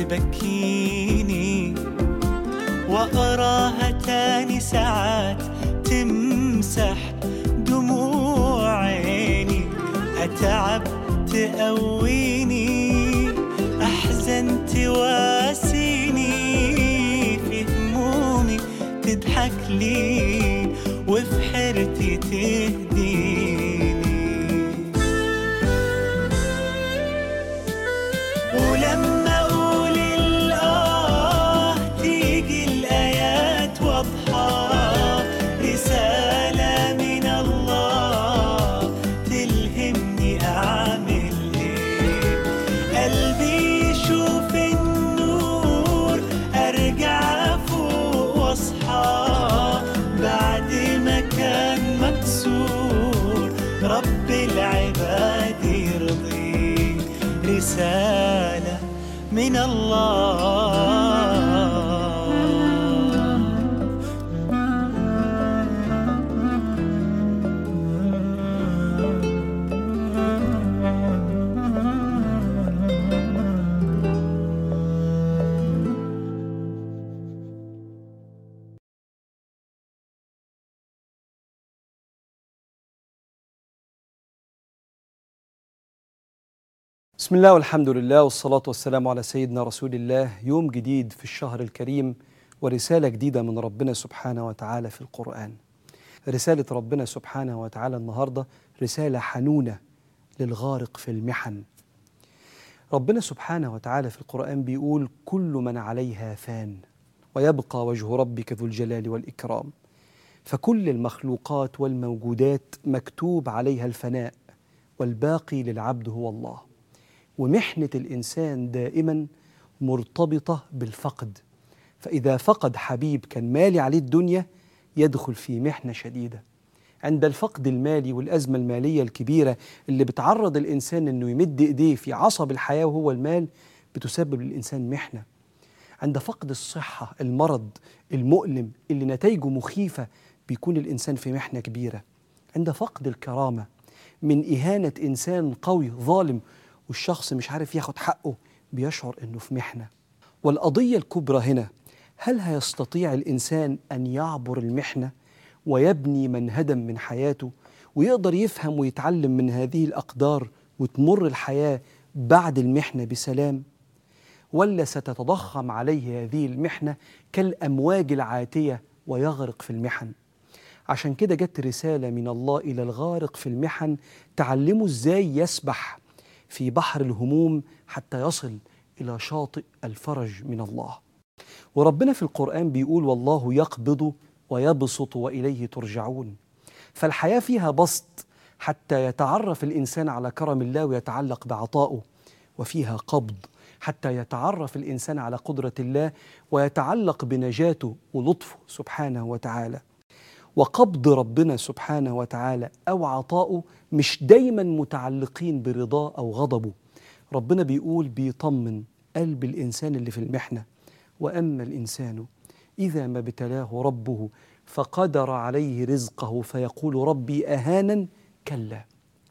تبكيني وأراها تاني ساعات تمسح دموع عيني أتعب تقويني أحزن تواسيني في همومي تضحك لي وفي حيرتي تهديني ولما اقول الاه تيجي الايات واضحه رساله من الله تلهمني اعمل ايه قلبي يشوف النور ارجع فوق واصحى بعد ما كان مكسور رب العباد يرضيه رسالة من الله بسم الله والحمد لله والصلاة والسلام على سيدنا رسول الله يوم جديد في الشهر الكريم ورسالة جديدة من ربنا سبحانه وتعالى في القرآن رسالة ربنا سبحانه وتعالى النهاردة رسالة حنونة للغارق في المحن ربنا سبحانه وتعالى في القرآن بيقول كل من عليها فان ويبقى وجه ربك ذو الجلال والإكرام فكل المخلوقات والموجودات مكتوب عليها الفناء والباقي للعبد هو الله ومحنة الإنسان دائما مرتبطة بالفقد فإذا فقد حبيب كان مالي عليه الدنيا يدخل في محنة شديدة عند الفقد المالي والأزمة المالية الكبيرة اللي بتعرض الإنسان أنه يمد إيديه في عصب الحياة وهو المال بتسبب للإنسان محنة عند فقد الصحة المرض المؤلم اللي نتائجه مخيفة بيكون الإنسان في محنة كبيرة عند فقد الكرامة من إهانة إنسان قوي ظالم والشخص مش عارف ياخد حقه بيشعر انه في محنه والقضيه الكبرى هنا هل هيستطيع الانسان ان يعبر المحنه ويبني منهدا من حياته ويقدر يفهم ويتعلم من هذه الاقدار وتمر الحياه بعد المحنه بسلام ولا ستتضخم عليه هذه المحنه كالامواج العاتيه ويغرق في المحن عشان كده جت رساله من الله الى الغارق في المحن تعلمه ازاي يسبح في بحر الهموم حتى يصل الى شاطئ الفرج من الله وربنا في القران بيقول والله يقبض ويبسط واليه ترجعون فالحياه فيها بسط حتى يتعرف الانسان على كرم الله ويتعلق بعطائه وفيها قبض حتى يتعرف الانسان على قدره الله ويتعلق بنجاته ولطفه سبحانه وتعالى وقبض ربنا سبحانه وتعالى او عطاؤه مش دايما متعلقين برضاه او غضبه ربنا بيقول بيطمن قلب الانسان اللي في المحنه واما الانسان اذا ما ابتلاه ربه فقدر عليه رزقه فيقول ربي اهانا كلا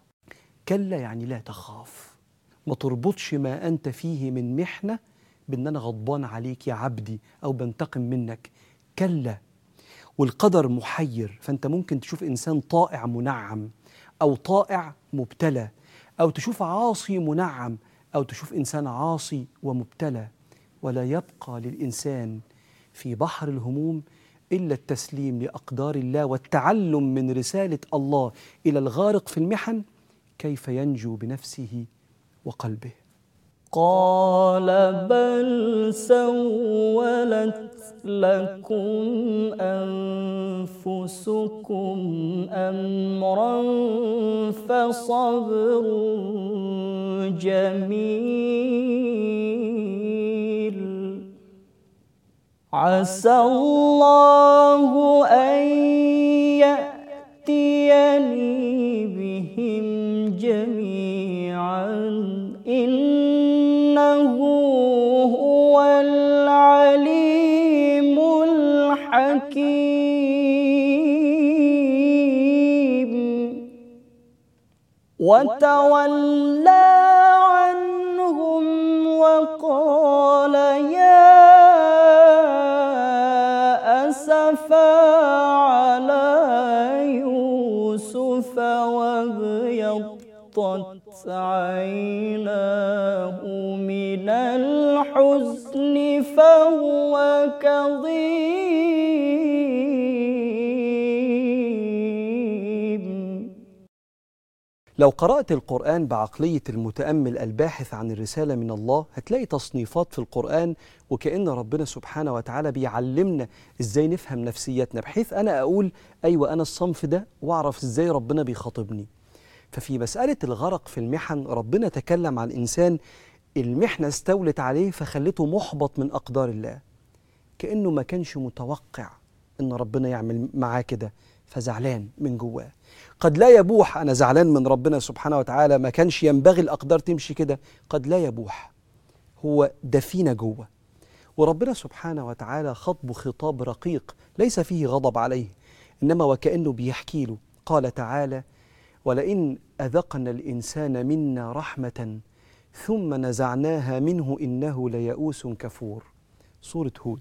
كلا يعني لا تخاف ما تربطش ما انت فيه من محنه بان انا غضبان عليك يا عبدي او بنتقم منك كلا والقدر محير فانت ممكن تشوف انسان طائع منعم او طائع مبتلى او تشوف عاصي منعم او تشوف انسان عاصي ومبتلى ولا يبقى للانسان في بحر الهموم الا التسليم لاقدار الله والتعلم من رساله الله الى الغارق في المحن كيف ينجو بنفسه وقلبه قال بل سولت لكم أنفسكم أمرا فصبر جميل عسى الله أن يأتيني بهم جميعا إنه هو العليم الحكيم وتولى عنهم وقال فبيضت عيناه من الحزن فهو كظيم لو قرأت القرآن بعقلية المتأمل الباحث عن الرسالة من الله هتلاقي تصنيفات في القرآن وكأن ربنا سبحانه وتعالى بيعلمنا إزاي نفهم نفسيتنا بحيث أنا أقول أيوة أنا الصنف ده وأعرف إزاي ربنا بيخاطبني ففي مسألة الغرق في المحن ربنا تكلم عن إنسان المحنة استولت عليه فخلته محبط من أقدار الله كأنه ما كانش متوقع إن ربنا يعمل معاه كده فزعلان من جواه قد لا يبوح أنا زعلان من ربنا سبحانه وتعالى ما كانش ينبغي الأقدار تمشي كده قد لا يبوح هو دفينة جوه وربنا سبحانه وتعالى خطبه خطاب رقيق ليس فيه غضب عليه إنما وكأنه بيحكي له قال تعالى ولئن أذقنا الإنسان منا رحمة ثم نزعناها منه إنه ليئوس كفور سورة هود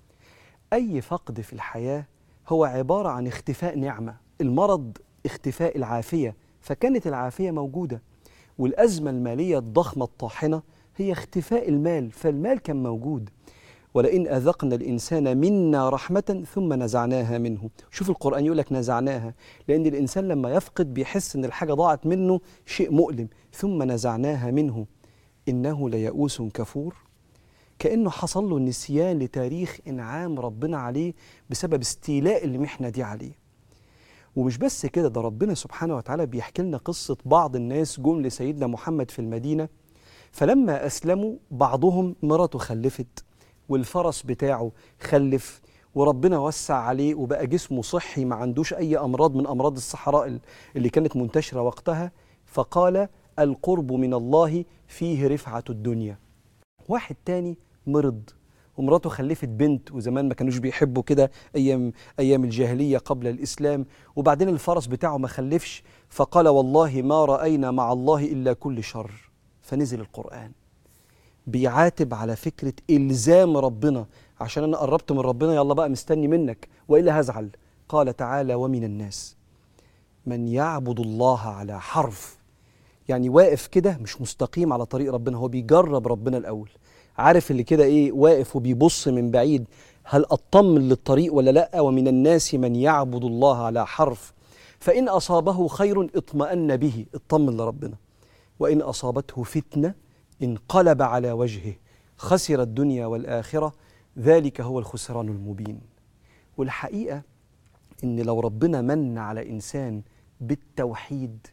أي فقد في الحياة هو عبارة عن اختفاء نعمة المرض اختفاء العافية فكانت العافية موجودة والأزمة المالية الضخمة الطاحنة هي اختفاء المال فالمال كان موجود ولئن أذقنا الإنسان منا رحمة ثم نزعناها منه شوف القرآن يقول لك نزعناها لأن الإنسان لما يفقد بيحس إن الحاجة ضاعت منه شيء مؤلم ثم نزعناها منه إنه ليئوس كفور كأنه حصل له نسيان لتاريخ إنعام ربنا عليه بسبب استيلاء المحنة دي عليه ومش بس كده ده ربنا سبحانه وتعالى بيحكي لنا قصة بعض الناس جم لسيدنا محمد في المدينة فلما أسلموا بعضهم مراته خلفت والفرس بتاعه خلف وربنا وسع عليه وبقى جسمه صحي ما عندوش أي أمراض من أمراض الصحراء اللي كانت منتشرة وقتها فقال القرب من الله فيه رفعة الدنيا واحد تاني مرض ومراته خلفت بنت وزمان ما كانوش بيحبوا كده ايام ايام الجاهليه قبل الاسلام وبعدين الفرس بتاعه ما خلفش فقال والله ما راينا مع الله الا كل شر فنزل القران بيعاتب على فكره الزام ربنا عشان انا قربت من ربنا يلا بقى مستني منك والا هزعل قال تعالى ومن الناس من يعبد الله على حرف يعني واقف كده مش مستقيم على طريق ربنا هو بيجرب ربنا الاول عارف اللي كده ايه واقف وبيبص من بعيد هل اطمن للطريق ولا لا ومن الناس من يعبد الله على حرف فان اصابه خير اطمأن به اطمن لربنا وان اصابته فتنه انقلب على وجهه خسر الدنيا والاخره ذلك هو الخسران المبين والحقيقه ان لو ربنا من على انسان بالتوحيد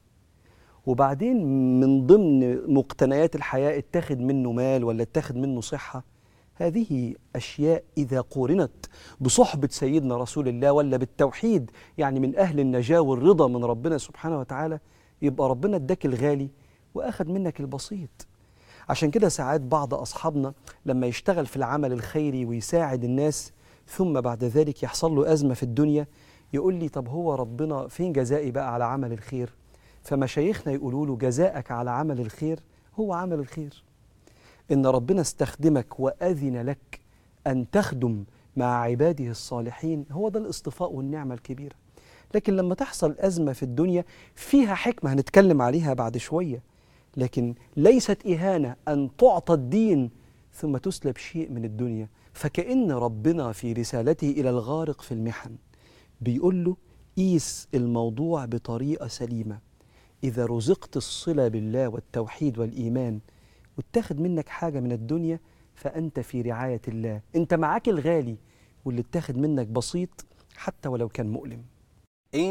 وبعدين من ضمن مقتنيات الحياة اتخذ منه مال ولا اتخذ منه صحة هذه أشياء إذا قورنت بصحبة سيدنا رسول الله ولا بالتوحيد يعني من أهل النجاة والرضا من ربنا سبحانه وتعالى يبقى ربنا اداك الغالي وأخذ منك البسيط عشان كده ساعات بعض أصحابنا لما يشتغل في العمل الخيري ويساعد الناس ثم بعد ذلك يحصل له أزمة في الدنيا يقول لي طب هو ربنا فين جزائي بقى على عمل الخير فمشايخنا يقولوا له جزاءك على عمل الخير هو عمل الخير إن ربنا استخدمك وأذن لك أن تخدم مع عباده الصالحين هو ده الاصطفاء والنعمة الكبيرة لكن لما تحصل أزمة في الدنيا فيها حكمة هنتكلم عليها بعد شوية لكن ليست إهانة أن تعطى الدين ثم تسلب شيء من الدنيا فكأن ربنا في رسالته إلى الغارق في المحن بيقول له قيس الموضوع بطريقة سليمة إذا رزقت الصلة بالله والتوحيد والإيمان واتخذ منك حاجة من الدنيا فأنت في رعاية الله أنت معاك الغالي واللي اتخذ منك بسيط حتى ولو كان مؤلم إن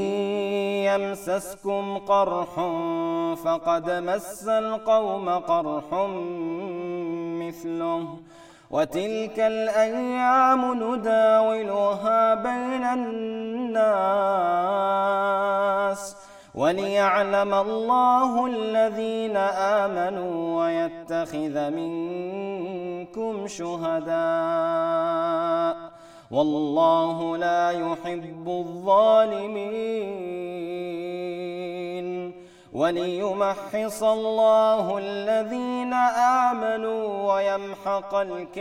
يمسسكم قرح فقد مس القوم قرح مثله وتلك الأيام نداولها بين الناس وليعلم الله الذين آمنوا ويتخذ منكم شهداء والله لا يحب الظالمين وليمحص الله الذين آمنوا ويمحق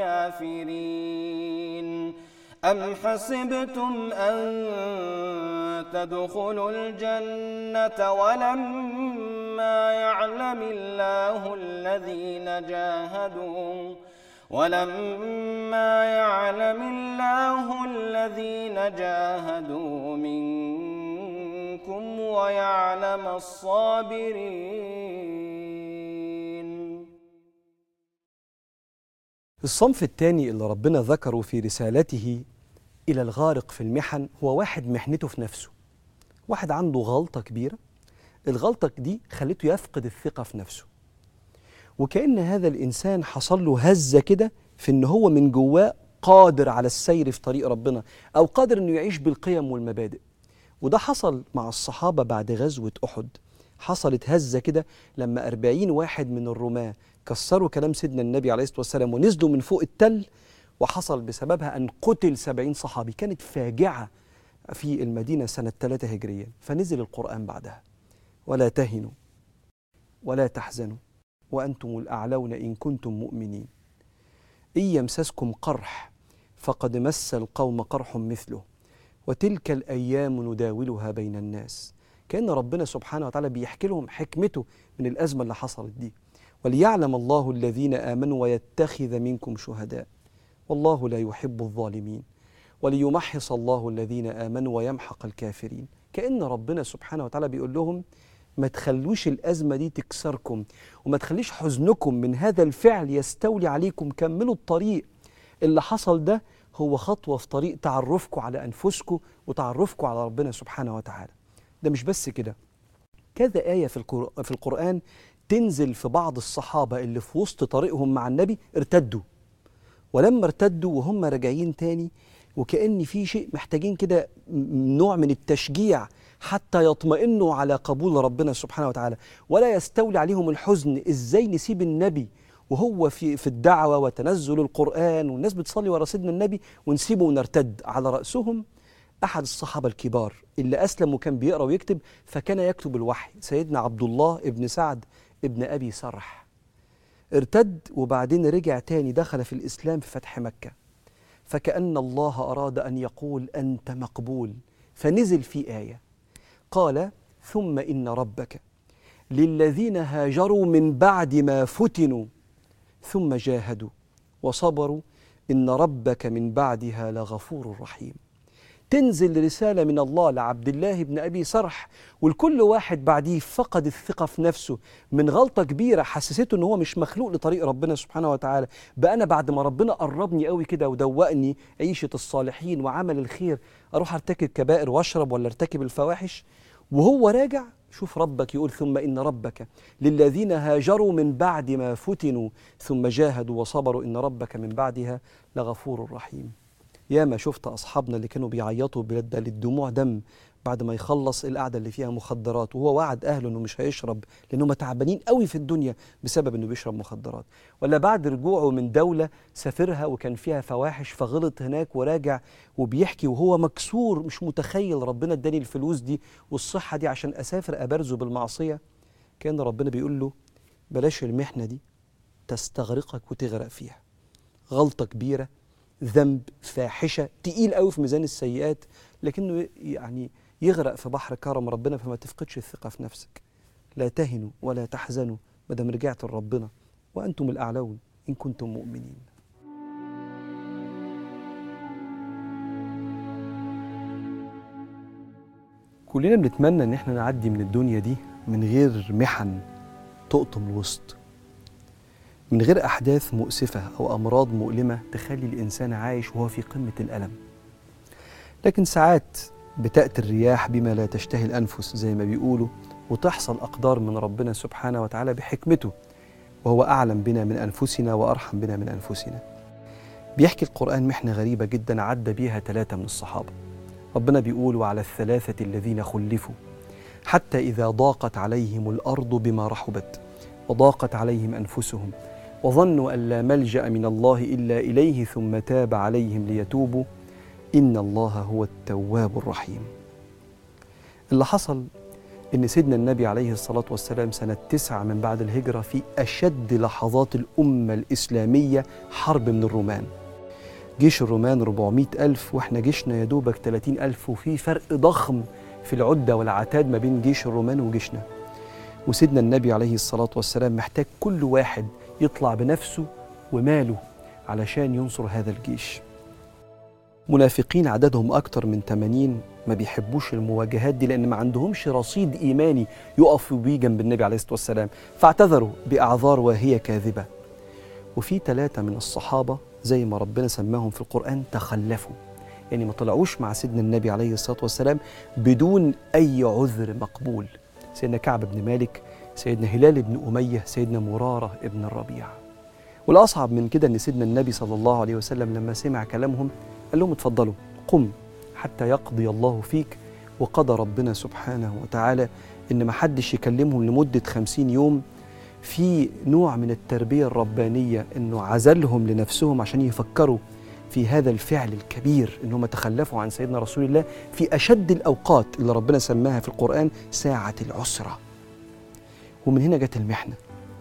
الكافرين أم حسبتم أن تدخلوا الجنة ولما ولما يعلم الله الذين جاهدوا ولما يعلم الله الذين جاهدوا منكم ويعلم الصابرين الصنف الثاني اللي ربنا ذكره في رسالته إلى الغارق في المحن هو واحد محنته في نفسه واحد عنده غلطة كبيرة الغلطة دي خلته يفقد الثقة في نفسه وكأن هذا الإنسان حصل له هزة كده في إن هو من جواه قادر على السير في طريق ربنا أو قادر إنه يعيش بالقيم والمبادئ وده حصل مع الصحابة بعد غزوة أحد حصلت هزة كده لما أربعين واحد من الرماة كسروا كلام سيدنا النبي عليه الصلاة والسلام ونزلوا من فوق التل وحصل بسببها أن قتل سبعين صحابي كانت فاجعة في المدينة سنة 3 هجريا فنزل القرآن بعدها ولا تهنوا ولا تحزنوا وأنتم الأعلون إن كنتم مؤمنين إن يمسسكم قرح فقد مس القوم قرح مثله وتلك الأيام نداولها بين الناس كأن ربنا سبحانه وتعالى بيحكي لهم حكمته من الأزمة اللي حصلت دي وليعلم الله الذين آمنوا ويتخذ منكم شهداء والله لا يحب الظالمين وليمحص الله الذين آمنوا ويمحق الكافرين كأن ربنا سبحانه وتعالى بيقول لهم ما تخلوش الأزمة دي تكسركم وما تخليش حزنكم من هذا الفعل يستولي عليكم كملوا الطريق اللي حصل ده هو خطوة في طريق تعرفكم على أنفسكم وتعرفكم على ربنا سبحانه وتعالى ده مش بس كده كذا آية في, القر... في القرآن تنزل في بعض الصحابة اللي في وسط طريقهم مع النبي ارتدوا ولما ارتدوا وهم راجعين تاني وكأن في شيء محتاجين كده م- نوع من التشجيع حتى يطمئنوا على قبول ربنا سبحانه وتعالى ولا يستولي عليهم الحزن ازاي نسيب النبي وهو في في الدعوه وتنزل القران والناس بتصلي ورا سيدنا النبي ونسيبه ونرتد على راسهم احد الصحابه الكبار اللي اسلم وكان بيقرا ويكتب فكان يكتب الوحي سيدنا عبد الله ابن سعد ابن ابي سرح ارتد وبعدين رجع تاني دخل في الاسلام في فتح مكه فكأن الله أراد أن يقول أنت مقبول فنزل في آية قال ثم إن ربك للذين هاجروا من بعد ما فتنوا ثم جاهدوا وصبروا إن ربك من بعدها لغفور رحيم تنزل رسالة من الله لعبد الله بن أبي سرح والكل واحد بعديه فقد الثقة في نفسه من غلطة كبيرة حسسته إن هو مش مخلوق لطريق ربنا سبحانه وتعالى بقى أنا بعد ما ربنا قربني قوي كده ودوقني عيشة الصالحين وعمل الخير أروح أرتكب كبائر وأشرب ولا أرتكب الفواحش وهو راجع شوف ربك يقول ثم إن ربك للذين هاجروا من بعد ما فتنوا ثم جاهدوا وصبروا إن ربك من بعدها لغفور رحيم ياما شفت اصحابنا اللي كانوا بيعيطوا بجد للدموع دم بعد ما يخلص القعده اللي فيها مخدرات وهو وعد اهله انه مش هيشرب لانهم تعبانين قوي في الدنيا بسبب انه بيشرب مخدرات ولا بعد رجوعه من دوله سافرها وكان فيها فواحش فغلط هناك وراجع وبيحكي وهو مكسور مش متخيل ربنا اداني الفلوس دي والصحه دي عشان اسافر ابرزه بالمعصيه كان ربنا بيقول له بلاش المحنه دي تستغرقك وتغرق فيها غلطه كبيره ذنب فاحشه تقيل قوي في ميزان السيئات لكنه يعني يغرق في بحر كرم ربنا فما تفقدش الثقه في نفسك لا تهنوا ولا تحزنوا ما دام رجعت لربنا وانتم الاعلون ان كنتم مؤمنين كلنا بنتمنى ان احنا نعدي من الدنيا دي من غير محن تقطم الوسط من غير أحداث مؤسفة أو أمراض مؤلمة تخلي الإنسان عايش وهو في قمة الألم لكن ساعات بتأتي الرياح بما لا تشتهي الأنفس زي ما بيقولوا وتحصل أقدار من ربنا سبحانه وتعالى بحكمته وهو أعلم بنا من أنفسنا وأرحم بنا من أنفسنا بيحكي القرآن محنة غريبة جدا عدى بيها ثلاثة من الصحابة ربنا بيقول وعلى الثلاثة الذين خلفوا حتى إذا ضاقت عليهم الأرض بما رحبت وضاقت عليهم أنفسهم وظنوا أن لا ملجأ من الله إلا إليه ثم تاب عليهم ليتوبوا إن الله هو التواب الرحيم اللي حصل إن سيدنا النبي عليه الصلاة والسلام سنة تسعة من بعد الهجرة في أشد لحظات الأمة الإسلامية حرب من الرومان جيش الرومان 400 ألف وإحنا جيشنا يدوبك 30 ألف وفي فرق ضخم في العدة والعتاد ما بين جيش الرومان وجيشنا وسيدنا النبي عليه الصلاة والسلام محتاج كل واحد يطلع بنفسه وماله علشان ينصر هذا الجيش منافقين عددهم أكتر من 80 ما بيحبوش المواجهات دي لأن ما عندهمش رصيد إيماني يقفوا بيه جنب النبي عليه الصلاة والسلام فاعتذروا بأعذار وهي كاذبة وفي ثلاثة من الصحابة زي ما ربنا سماهم في القرآن تخلفوا يعني ما طلعوش مع سيدنا النبي عليه الصلاة والسلام بدون أي عذر مقبول سيدنا كعب بن مالك سيدنا هلال بن أمية سيدنا مرارة بن الربيع والأصعب من كده أن سيدنا النبي صلى الله عليه وسلم لما سمع كلامهم قال لهم اتفضلوا قم حتى يقضي الله فيك وقضى ربنا سبحانه وتعالى إن ما حدش يكلمهم لمدة خمسين يوم في نوع من التربية الربانية إنه عزلهم لنفسهم عشان يفكروا في هذا الفعل الكبير إنهم تخلفوا عن سيدنا رسول الله في أشد الأوقات اللي ربنا سماها في القرآن ساعة العسرة ومن هنا جت المحنة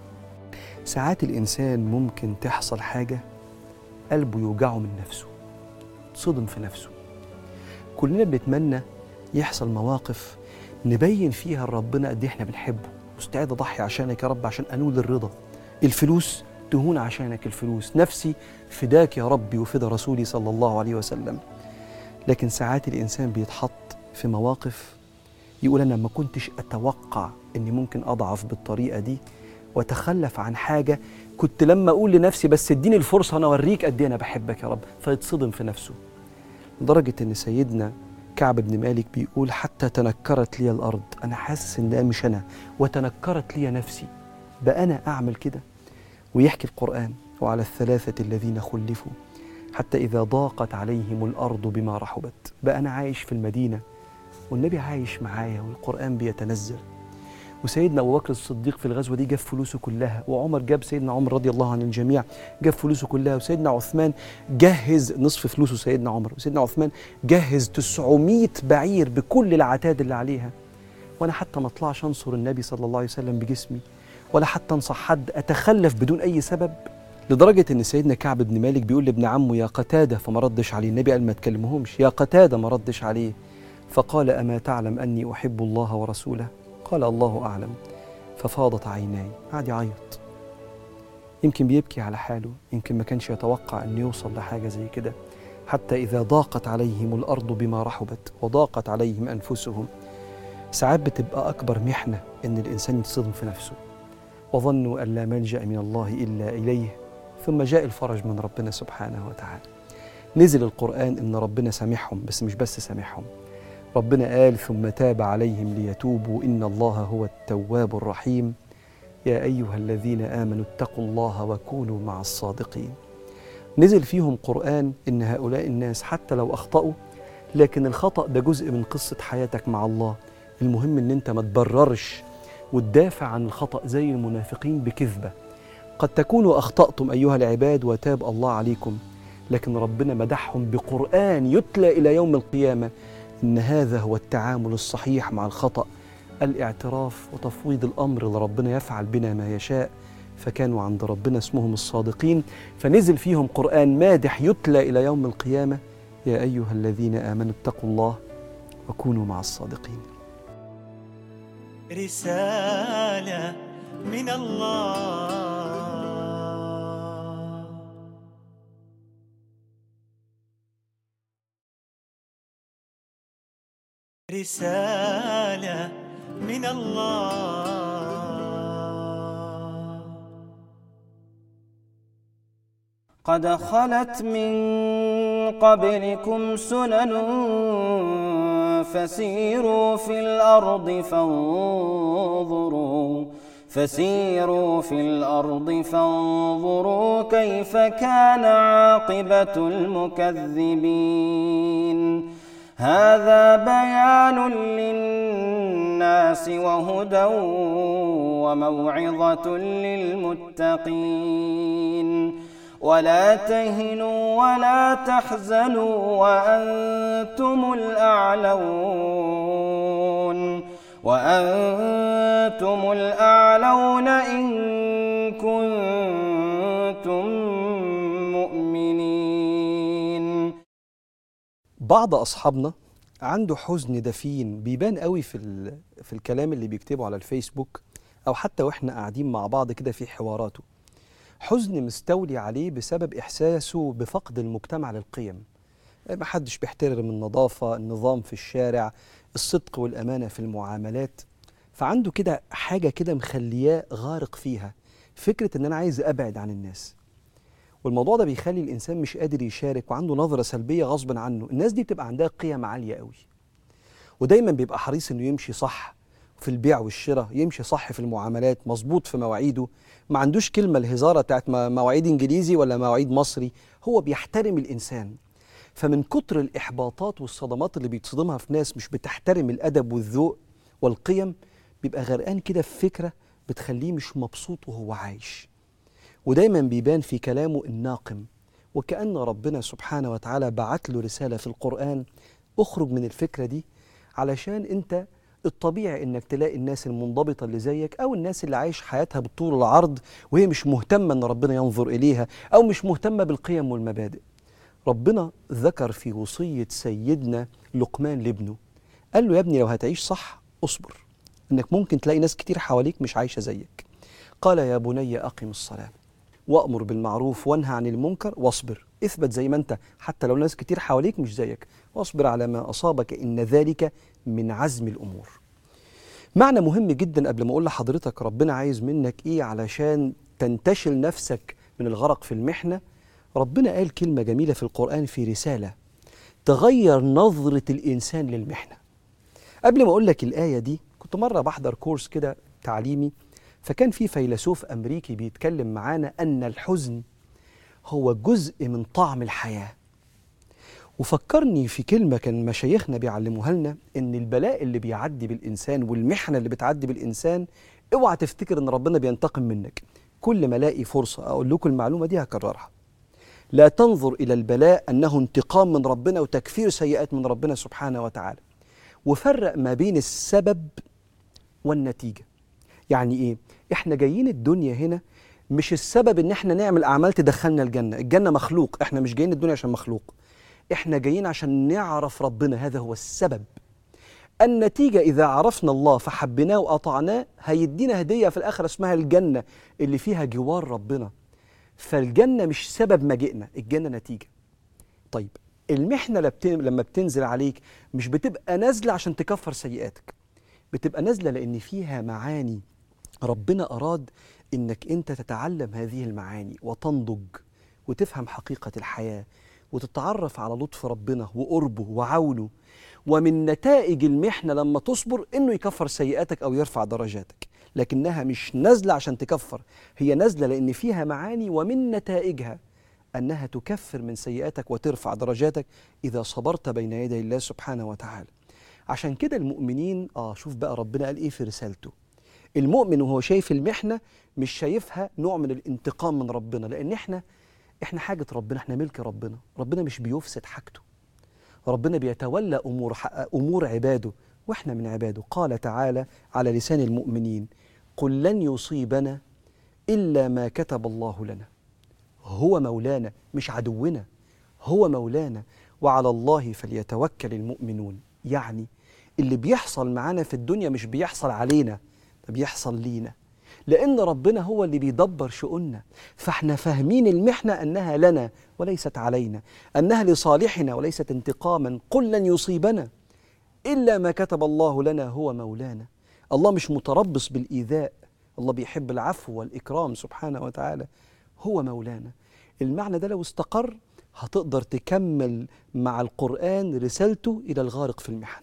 ساعات الإنسان ممكن تحصل حاجة قلبه يوجعه من نفسه صدم في نفسه كلنا بنتمنى يحصل مواقف نبين فيها لربنا قد إيه احنا بنحبه مستعد اضحي عشانك يا رب عشان انول الرضا الفلوس تهون عشانك الفلوس نفسي فداك يا ربي وفدا رسولي صلى الله عليه وسلم لكن ساعات الانسان بيتحط في مواقف يقول انا ما كنتش اتوقع اني ممكن اضعف بالطريقه دي واتخلف عن حاجه كنت لما اقول لنفسي بس اديني الفرصه انا اوريك قد ايه انا بحبك يا رب فيتصدم في نفسه لدرجه ان سيدنا كعب بن مالك بيقول حتى تنكرت لي الارض انا حاسس ان ده مش انا وتنكرت لي نفسي بقى انا اعمل كده ويحكي القران وعلى الثلاثه الذين خلفوا حتى اذا ضاقت عليهم الارض بما رحبت بقى انا عايش في المدينه والنبي عايش معايا والقران بيتنزل وسيدنا ابو بكر الصديق في الغزوه دي جاب فلوسه كلها وعمر جاب سيدنا عمر رضي الله عن الجميع جاب فلوسه كلها وسيدنا عثمان جهز نصف فلوسه سيدنا عمر وسيدنا عثمان جهز 900 بعير بكل العتاد اللي عليها وانا حتى ما اطلعش انصر النبي صلى الله عليه وسلم بجسمي ولا حتى انصح حد اتخلف بدون اي سبب لدرجة إن سيدنا كعب بن مالك بيقول لابن عمه يا قتادة فما ردش عليه النبي قال ما تكلمهمش يا قتادة ما ردش عليه فقال أما تعلم أني أحب الله ورسوله قال الله أعلم ففاضت عيناي قعد يعيط يمكن بيبكي على حاله يمكن ما كانش يتوقع أن يوصل لحاجة زي كده حتى إذا ضاقت عليهم الأرض بما رحبت وضاقت عليهم أنفسهم ساعات بتبقى أكبر محنة إن الإنسان يتصدم في نفسه وظنوا أن لا ملجأ من الله إلا إليه ثم جاء الفرج من ربنا سبحانه وتعالى نزل القرآن إن ربنا سامحهم بس مش بس سامحهم ربنا قال ثم تاب عليهم ليتوبوا إن الله هو التواب الرحيم يا أيها الذين آمنوا اتقوا الله وكونوا مع الصادقين نزل فيهم قرآن إن هؤلاء الناس حتى لو أخطأوا لكن الخطأ ده جزء من قصة حياتك مع الله المهم إن أنت ما تبررش وتدافع عن الخطأ زي المنافقين بكذبة قد تكونوا أخطأتم أيها العباد وتاب الله عليكم لكن ربنا مدحهم بقرآن يتلى إلى يوم القيامة إن هذا هو التعامل الصحيح مع الخطأ الاعتراف وتفويض الأمر لربنا يفعل بنا ما يشاء فكانوا عند ربنا اسمهم الصادقين فنزل فيهم قرآن مادح يتلى إلى يوم القيامة يا أيها الذين آمنوا اتقوا الله وكونوا مع الصادقين رسالة من الله رسالة من الله قد خلت من قبلكم سنن فسيروا في الأرض فانظروا فسيروا في الأرض فانظروا كيف كان عاقبة المكذبين هذا بيان للناس وهدى وموعظة للمتقين ولا تهنوا ولا تحزنوا وأنتم الأعلون وأنتم الأعلون إن كنتم مؤمنين بعض أصحابنا عنده حزن دفين بيبان قوي في ال- في الكلام اللي بيكتبه على الفيسبوك أو حتى وإحنا قاعدين مع بعض كده في حواراته حزن مستولي عليه بسبب إحساسه بفقد المجتمع للقيم ما حدش بيحترم النظافة النظام في الشارع الصدق والأمانة في المعاملات فعنده كده حاجة كده مخلياه غارق فيها فكرة إن أنا عايز أبعد عن الناس والموضوع ده بيخلي الإنسان مش قادر يشارك وعنده نظرة سلبية غصب عنه الناس دي بتبقى عندها قيم عالية قوي ودايما بيبقى حريص إنه يمشي صح في البيع والشراء يمشي صح في المعاملات مظبوط في مواعيده ما عندوش كلمة الهزارة بتاعت م- مواعيد إنجليزي ولا مواعيد مصري هو بيحترم الإنسان فمن كتر الإحباطات والصدمات اللي بيتصدمها في ناس مش بتحترم الأدب والذوق والقيم بيبقى غرقان كده في فكرة بتخليه مش مبسوط وهو عايش ودايما بيبان في كلامه الناقم وكأن ربنا سبحانه وتعالى بعت له رسالة في القرآن اخرج من الفكرة دي علشان انت الطبيعي انك تلاقي الناس المنضبطة اللي زيك او الناس اللي عايش حياتها بالطول والعرض وهي مش مهتمة ان ربنا ينظر اليها او مش مهتمة بالقيم والمبادئ ربنا ذكر في وصية سيدنا لقمان لابنه قال له يا ابني لو هتعيش صح اصبر انك ممكن تلاقي ناس كتير حواليك مش عايشة زيك قال يا بني أقم الصلاة وأمر بالمعروف وانهى عن المنكر واصبر اثبت زي ما انت حتى لو ناس كتير حواليك مش زيك واصبر على ما أصابك إن ذلك من عزم الأمور معنى مهم جدا قبل ما أقول لحضرتك ربنا عايز منك إيه علشان تنتشل نفسك من الغرق في المحنة ربنا قال كلمة جميلة في القرآن في رسالة تغير نظرة الإنسان للمحنة قبل ما أقول لك الآية دي كنت مرة بحضر كورس كده تعليمي فكان في فيلسوف أمريكي بيتكلم معانا أن الحزن هو جزء من طعم الحياة وفكرني في كلمة كان مشايخنا بيعلموها لنا إن البلاء اللي بيعدي بالإنسان والمحنة اللي بتعدي بالإنسان اوعى تفتكر إن ربنا بينتقم منك كل ما الاقي فرصة أقول لكم المعلومة دي هكررها لا تنظر إلى البلاء أنه انتقام من ربنا وتكفير سيئات من ربنا سبحانه وتعالى وفرق ما بين السبب والنتيجة يعني ايه احنا جايين الدنيا هنا مش السبب ان احنا نعمل اعمال تدخلنا الجنه الجنه مخلوق احنا مش جايين الدنيا عشان مخلوق احنا جايين عشان نعرف ربنا هذا هو السبب النتيجة إذا عرفنا الله فحبيناه وأطعناه هيدينا هدية في الآخرة اسمها الجنة اللي فيها جوار ربنا فالجنة مش سبب مجيئنا الجنة نتيجة طيب المحنة لما بت- لما بتنزل عليك مش بتبقى نازلة عشان تكفر سيئاتك بتبقى نازلة لأن فيها معاني ربنا أراد إنك أنت تتعلم هذه المعاني وتنضج وتفهم حقيقة الحياة وتتعرف على لطف ربنا وقربه وعونه ومن نتائج المحنة لما تصبر إنه يكفر سيئاتك أو يرفع درجاتك لكنها مش نازلة عشان تكفر هي نازلة لأن فيها معاني ومن نتائجها أنها تكفر من سيئاتك وترفع درجاتك إذا صبرت بين يدي الله سبحانه وتعالى عشان كده المؤمنين آه شوف بقى ربنا قال إيه في رسالته المؤمن وهو شايف المحنة مش شايفها نوع من الانتقام من ربنا لأن إحنا إحنا حاجة ربنا إحنا ملك ربنا ربنا مش بيفسد حاجته ربنا بيتولى أمور أمور عباده وإحنا من عباده قال تعالى على لسان المؤمنين قل لن يصيبنا إلا ما كتب الله لنا هو مولانا مش عدونا هو مولانا وعلى الله فليتوكل المؤمنون يعني اللي بيحصل معانا في الدنيا مش بيحصل علينا ده بيحصل لينا لأن ربنا هو اللي بيدبر شؤوننا فاحنا فاهمين المحنة أنها لنا وليست علينا أنها لصالحنا وليست انتقاما قل لن يصيبنا إلا ما كتب الله لنا هو مولانا الله مش متربص بالإيذاء الله بيحب العفو والإكرام سبحانه وتعالى هو مولانا المعنى ده لو استقر هتقدر تكمل مع القرآن رسالته إلى الغارق في المحن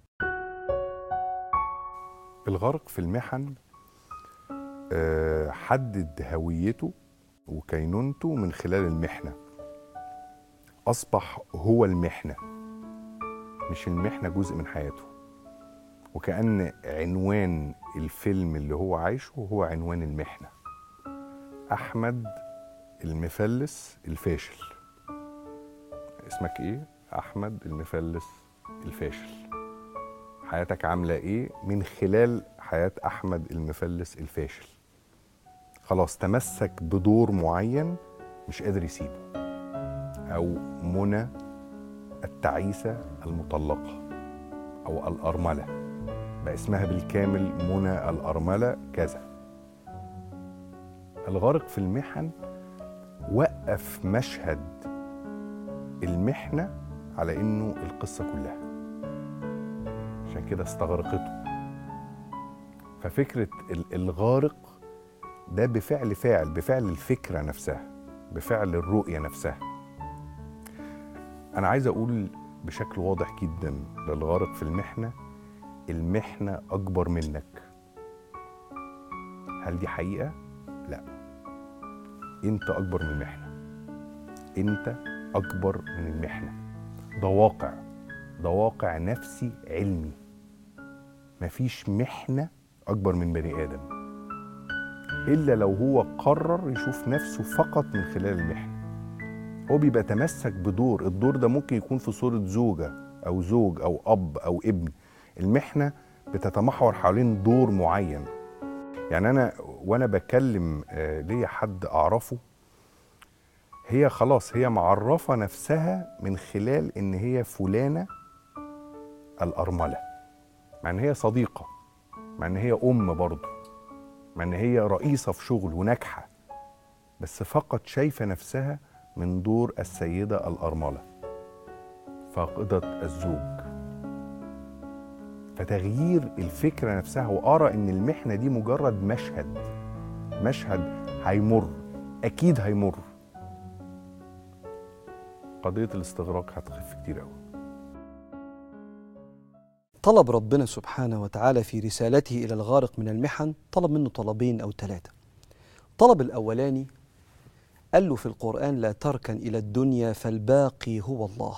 الغرق في المحن آه، حدد هويته وكينونته من خلال المحنة أصبح هو المحنة مش المحنة جزء من حياته وكأن عنوان الفيلم اللي هو عايشه هو عنوان المحنة أحمد المفلس الفاشل اسمك ايه؟ أحمد المفلس الفاشل حياتك عاملة ايه من خلال حياة أحمد المفلس الفاشل خلاص تمسك بدور معين مش قادر يسيبه أو منى التعيسة المطلقة أو الأرملة بقى اسمها بالكامل منى الأرملة كذا الغارق في المحن وقف مشهد المحنة على إنه القصة كلها عشان كده استغرقته ففكرة ال- الغارق ده بفعل فاعل بفعل الفكرة نفسها بفعل الرؤية نفسها أنا عايز أقول بشكل واضح جدا للغارق في المحنة المحنة أكبر منك هل دي حقيقة؟ لا أنت أكبر من المحنة أنت أكبر من المحنة ده واقع ده واقع نفسي علمي مفيش محنة أكبر من بني آدم إلا لو هو قرر يشوف نفسه فقط من خلال المحنة هو بيبقى تمسك بدور الدور ده ممكن يكون في صورة زوجة أو زوج أو أب أو ابن المحنة بتتمحور حوالين دور معين يعني أنا وأنا بكلم آه، ليا حد أعرفه هي خلاص هي معرفة نفسها من خلال إن هي فلانة الأرملة مع إن هي صديقة مع إن هي أم برضه مع إن هي رئيسة في شغل وناجحة بس فقط شايفة نفسها من دور السيدة الأرملة فاقدة الزوج فتغيير الفكرة نفسها وأرى إن المحنة دي مجرد مشهد مشهد هيمر أكيد هيمر قضية الاستغراق هتخف كتير أوي طلب ربنا سبحانه وتعالى في رسالته إلى الغارق من المحن طلب منه طلبين أو ثلاثة طلب الأولاني قال له في القرآن لا تركن إلى الدنيا فالباقي هو الله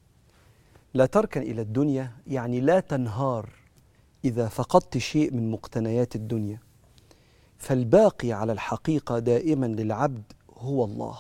لا تركن إلى الدنيا يعني لا تنهار إذا فقدت شيء من مقتنيات الدنيا فالباقي على الحقيقة دائما للعبد هو الله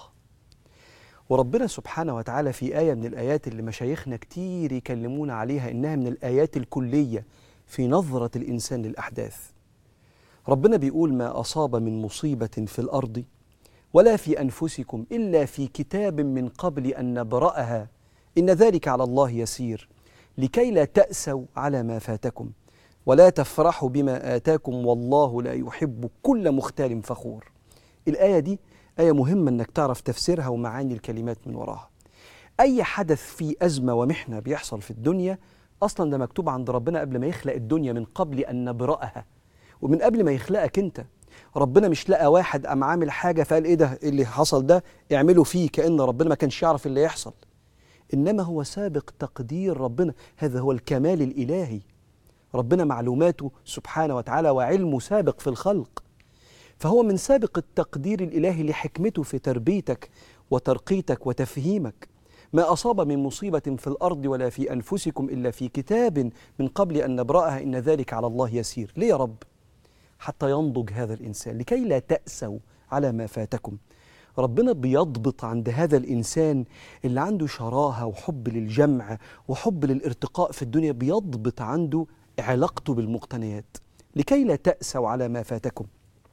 وربنا سبحانه وتعالى في آية من الآيات اللي مشايخنا كتير يكلمونا عليها إنها من الآيات الكلية في نظرة الإنسان للأحداث ربنا بيقول ما أصاب من مصيبة في الأرض ولا في أنفسكم إلا في كتاب من قبل أن نبرأها إن ذلك على الله يسير لكي لا تأسوا على ما فاتكم ولا تفرحوا بما آتاكم والله لا يحب كل مختال فخور الآية دي آية مهمة إنك تعرف تفسيرها ومعاني الكلمات من وراها أي حدث فيه أزمة ومحنة بيحصل في الدنيا أصلا ده مكتوب عند ربنا قبل ما يخلق الدنيا من قبل أن نبرأها ومن قبل ما يخلقك أنت ربنا مش لقى واحد قام عامل حاجة فقال إيه ده اللي حصل ده اعمله فيه كأن ربنا ما كانش يعرف اللي يحصل إنما هو سابق تقدير ربنا هذا هو الكمال الإلهي ربنا معلوماته سبحانه وتعالى وعلمه سابق في الخلق فهو من سابق التقدير الإلهي لحكمته في تربيتك وترقيتك وتفهيمك ما أصاب من مصيبة في الأرض ولا في أنفسكم إلا في كتاب من قبل أن نبرأها إن ذلك على الله يسير ليه يا رب؟ حتى ينضج هذا الإنسان لكي لا تأسوا على ما فاتكم ربنا بيضبط عند هذا الإنسان اللي عنده شراهة وحب للجمع وحب للارتقاء في الدنيا بيضبط عنده علاقته بالمقتنيات لكي لا تأسوا على ما فاتكم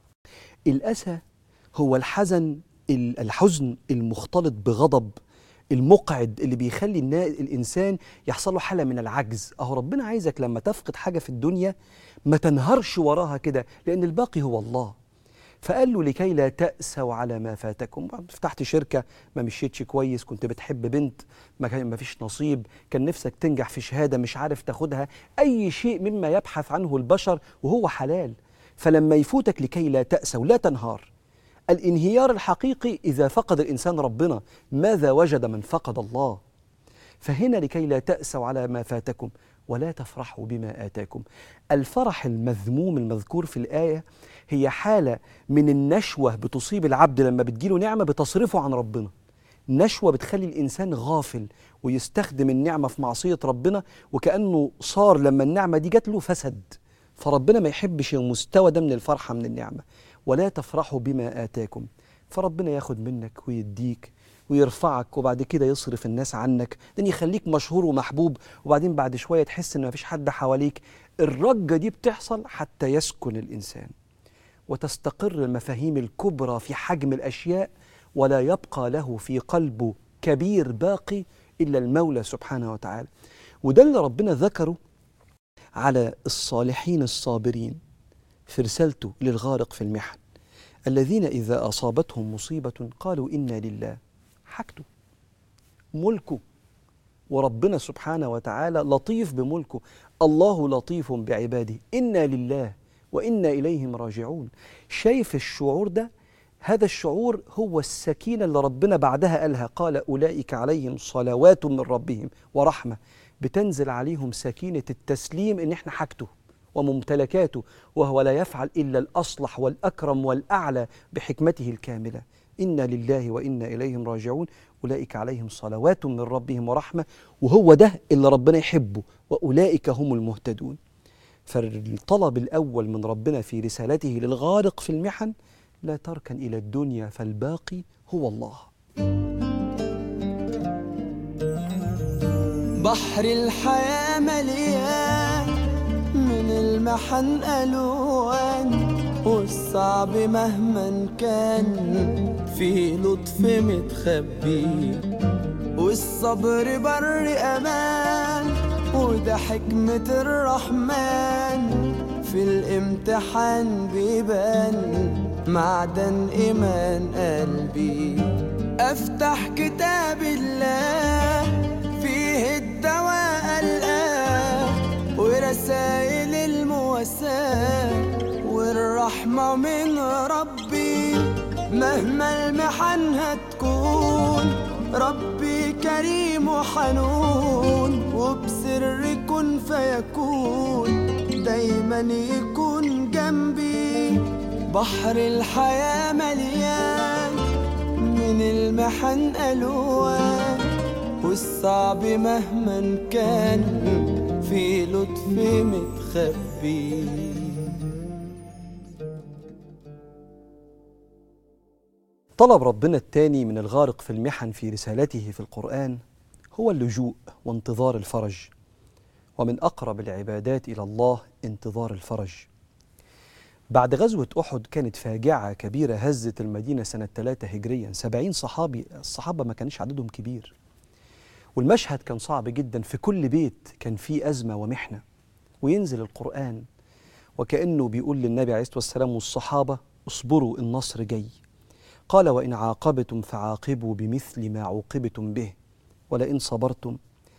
الأسى هو الحزن الحزن المختلط بغضب المقعد اللي بيخلي النا- الإنسان يحصل له حالة من العجز أهو ربنا عايزك لما تفقد حاجة في الدنيا ما تنهرش وراها كده لأن الباقي هو الله فقال له لكي لا تأسوا على ما فاتكم فتحت شركة ما مشيتش كويس كنت بتحب بنت ما كان ما فيش نصيب كان نفسك تنجح في شهادة مش عارف تاخدها أي شيء مما يبحث عنه البشر وهو حلال فلما يفوتك لكي لا تأسوا لا تنهار الانهيار الحقيقي إذا فقد الإنسان ربنا ماذا وجد من فقد الله فهنا لكي لا تأسوا على ما فاتكم ولا تفرحوا بما آتاكم الفرح المذموم المذكور في الآية هي حالة من النشوة بتصيب العبد لما بتجيله نعمة بتصرفه عن ربنا نشوة بتخلي الإنسان غافل ويستخدم النعمة في معصية ربنا وكأنه صار لما النعمة دي جات له فسد فربنا ما يحبش المستوى ده من الفرحة من النعمة ولا تفرحوا بما آتاكم فربنا ياخد منك ويديك ويرفعك وبعد كده يصرف الناس عنك لان يخليك مشهور ومحبوب وبعدين بعد شويه تحس ان مفيش حد حواليك الرجه دي بتحصل حتى يسكن الانسان وتستقر المفاهيم الكبرى في حجم الاشياء ولا يبقى له في قلبه كبير باقي الا المولى سبحانه وتعالى وده اللي ربنا ذكره على الصالحين الصابرين في رسالته للغارق في المحن الذين إذا أصابتهم مصيبة قالوا إنا لله حاجته ملكه وربنا سبحانه وتعالى لطيف بملكه الله لطيف بعباده إنا لله وإنا إليهم راجعون شايف الشعور ده هذا الشعور هو السكينة اللي ربنا بعدها قالها قال أولئك عليهم صلوات من ربهم ورحمة بتنزل عليهم سكينة التسليم إن إحنا حاجته وممتلكاته وهو لا يفعل إلا الأصلح والأكرم والأعلى بحكمته الكاملة إنا لله وإنا إليهم راجعون أولئك عليهم صلوات من ربهم ورحمة وهو ده اللي ربنا يحبه وأولئك هم المهتدون فالطلب الأول من ربنا في رسالته للغارق في المحن لا تركن إلى الدنيا فالباقي هو الله بحر الحياة مليان من المحن ألوان والصعب مهما كان في لطف متخبي والصبر بر أمان وده حكمة الرحمن في الامتحان بيبان معدن إيمان قلبي أفتح كتاب الله فيه الدواء الآن ورسائل المواساة والرحمة من ربي مهما المحن هتكون ربي كريم وحنون وبسر كن فيكون دايما يكون جنبي بحر الحياة مليان من المحن ألوان والصعب مهما كان في لطف متخبي طلب ربنا الثاني من الغارق في المحن في رسالته في القرآن هو اللجوء وانتظار الفرج ومن أقرب العبادات إلى الله انتظار الفرج بعد غزوة أحد كانت فاجعة كبيرة هزت المدينة سنة 3 هجريا سبعين صحابي الصحابة ما كانش عددهم كبير والمشهد كان صعب جدا في كل بيت كان فيه أزمة ومحنة وينزل القرآن وكأنه بيقول للنبي عليه الصلاة والسلام والصحابة اصبروا النصر جاي قال وإن عاقبتم فعاقبوا بمثل ما عوقبتم به ولئن صبرتم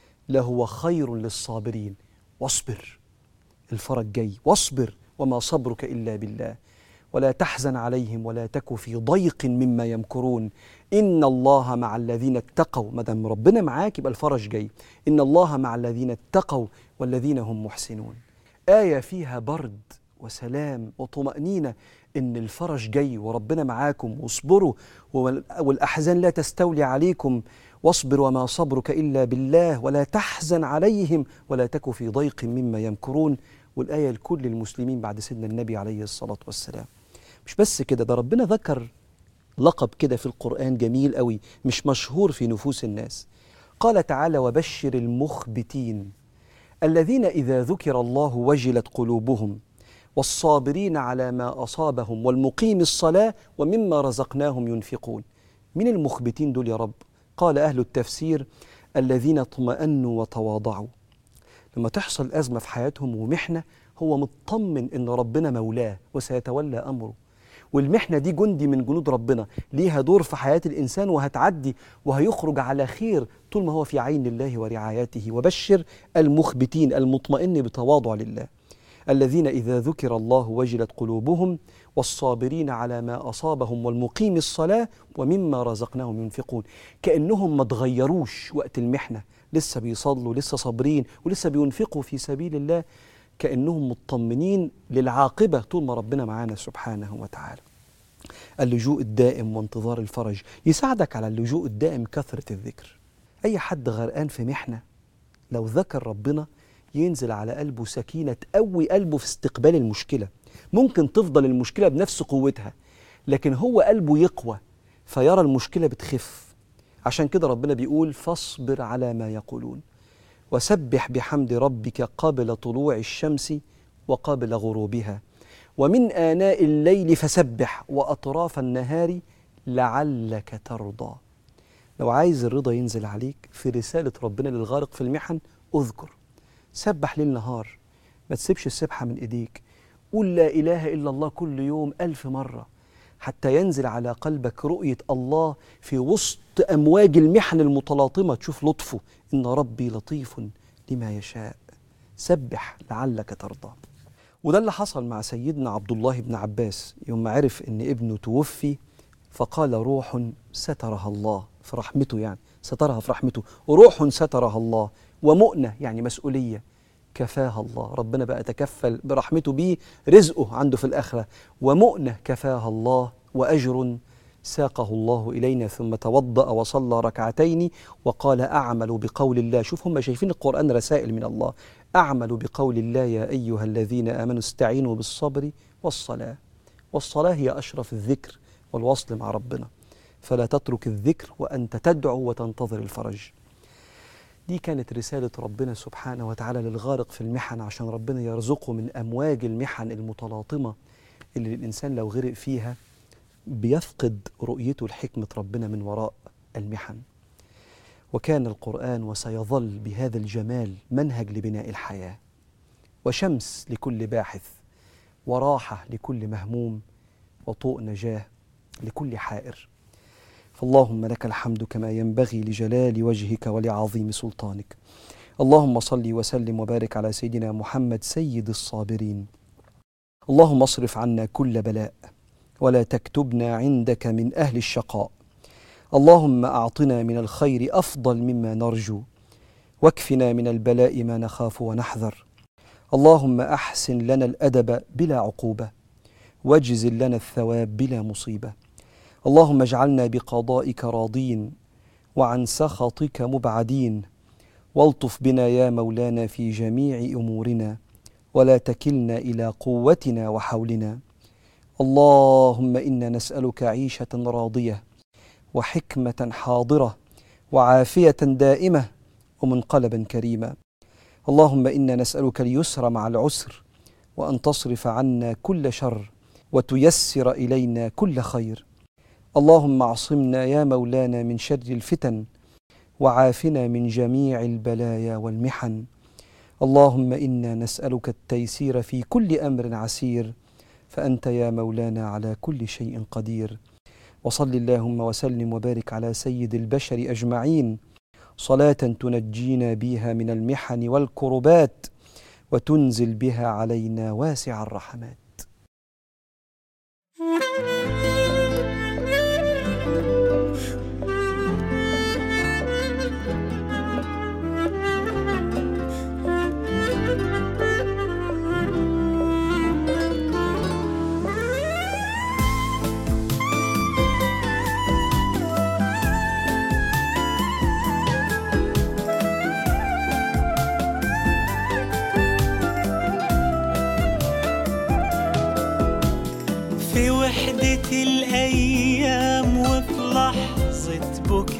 لهو خير للصابرين واصبر الفرج جاي واصبر وما صبرك إلا بالله ولا تحزن عليهم ولا تك في ضيق مما يمكرون إن الله مع الذين اتقوا ما دام ربنا معاك يبقى الفرج جاي إن الله مع الذين اتقوا والذين هم محسنون آية فيها برد وسلام وطمأنينة إن الفرج جاي وربنا معاكم واصبروا وال- والأحزان لا تستولي عليكم واصبر وما صبرك إلا بالله ولا تحزن عليهم ولا تك في ضيق مما يمكرون والآية لكل المسلمين بعد سيدنا النبي عليه الصلاة والسلام مش بس كده ده ربنا ذكر لقب كده في القرآن جميل قوي مش مشهور في نفوس الناس قال تعالى وبشر المخبتين الذين إذا ذكر الله وجلت قلوبهم والصابرين على ما أصابهم والمقيم الصلاة ومما رزقناهم ينفقون من المخبتين دول يا رب قال أهل التفسير الذين اطمأنوا وتواضعوا لما تحصل أزمة في حياتهم ومحنة هو مطمن إن ربنا مولاه وسيتولى أمره والمحنة دي جندي من جنود ربنا ليها دور في حياة الإنسان وهتعدي وهيخرج على خير طول ما هو في عين الله ورعايته وبشر المخبتين المطمئن بتواضع لله الذين إذا ذكر الله وجلت قلوبهم والصابرين على ما أصابهم والمقيم الصلاة ومما رزقناهم ينفقون كأنهم ما تغيروش وقت المحنة لسه بيصلوا لسه صابرين ولسه بينفقوا في سبيل الله كأنهم مطمنين للعاقبة طول ما ربنا معانا سبحانه وتعالى اللجوء الدائم وانتظار الفرج يساعدك على اللجوء الدائم كثرة الذكر أي حد غرقان في محنة لو ذكر ربنا ينزل على قلبه سكينة تقوي قلبه في استقبال المشكلة ممكن تفضل المشكلة بنفس قوتها لكن هو قلبه يقوى فيرى المشكلة بتخف عشان كده ربنا بيقول فاصبر على ما يقولون وسبح بحمد ربك قبل طلوع الشمس وقبل غروبها ومن آناء الليل فسبح وأطراف النهار لعلك ترضى لو عايز الرضا ينزل عليك في رسالة ربنا للغارق في المحن اذكر سبح ليل نهار ما تسيبش السبحة من ايديك قول لا إله إلا الله كل يوم ألف مرة حتى ينزل على قلبك رؤية الله في وسط أمواج المحن المتلاطمة تشوف لطفه إن ربي لطيف لما يشاء سبح لعلك ترضى وده اللي حصل مع سيدنا عبد الله بن عباس يوم ما عرف ان ابنه توفي فقال روح سترها الله في رحمته يعني سترها في رحمته روح سترها الله ومؤنة يعني مسؤولية كفاها الله ربنا بقى تكفل برحمته بيه رزقه عنده في الآخرة ومؤنة كفاها الله وأجر ساقه الله إلينا ثم توضأ وصلى ركعتين وقال أعمل بقول الله شوف هم شايفين القرآن رسائل من الله أعمل بقول الله يا أيها الذين آمنوا استعينوا بالصبر والصلاة والصلاة هي أشرف الذكر والوصل مع ربنا فلا تترك الذكر وأنت تدعو وتنتظر الفرج دي كانت رسالة ربنا سبحانه وتعالى للغارق في المحن عشان ربنا يرزقه من أمواج المحن المتلاطمة اللي الإنسان لو غرق فيها بيفقد رؤيته لحكمة ربنا من وراء المحن وكان القرآن وسيظل بهذا الجمال منهج لبناء الحياة وشمس لكل باحث وراحة لكل مهموم وطوء نجاة لكل حائر فاللهم لك الحمد كما ينبغي لجلال وجهك ولعظيم سلطانك اللهم صل وسلم وبارك على سيدنا محمد سيد الصابرين اللهم اصرف عنا كل بلاء ولا تكتبنا عندك من اهل الشقاء اللهم اعطنا من الخير افضل مما نرجو واكفنا من البلاء ما نخاف ونحذر اللهم احسن لنا الادب بلا عقوبه واجزل لنا الثواب بلا مصيبه اللهم اجعلنا بقضائك راضين وعن سخطك مبعدين والطف بنا يا مولانا في جميع امورنا ولا تكلنا الى قوتنا وحولنا اللهم انا نسالك عيشه راضيه وحكمه حاضره وعافيه دائمه ومنقلبا كريما اللهم انا نسالك اليسر مع العسر وان تصرف عنا كل شر وتيسر الينا كل خير اللهم اعصمنا يا مولانا من شر الفتن وعافنا من جميع البلايا والمحن اللهم انا نسالك التيسير في كل امر عسير فانت يا مولانا على كل شيء قدير وصل اللهم وسلم وبارك على سيد البشر اجمعين صلاه تنجينا بها من المحن والكربات وتنزل بها علينا واسع الرحمات في وحدة الأيام وفي لحظة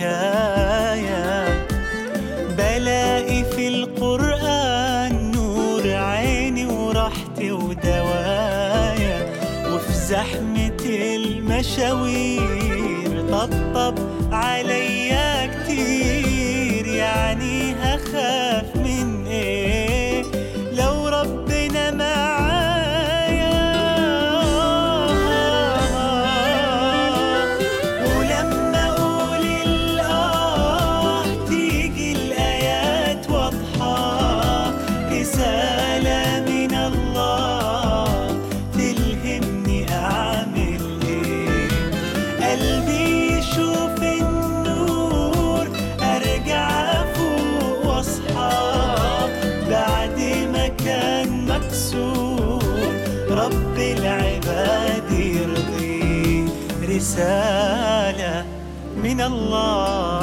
بكايا بلاقي في القرآن نور عيني وراحتي ودوايا وفي زحمة المشاوير طبطب عليا كتير يعني هخاف من ايه لو ربنا معايا ولما اقول الاه تيجي الايات واضحه رساله من الله تلهمني اعمل ايه قلبي يشوف النور ارجع فوق واصحى بعد ما كان مكسور رب العباد يرضي رسالة من الله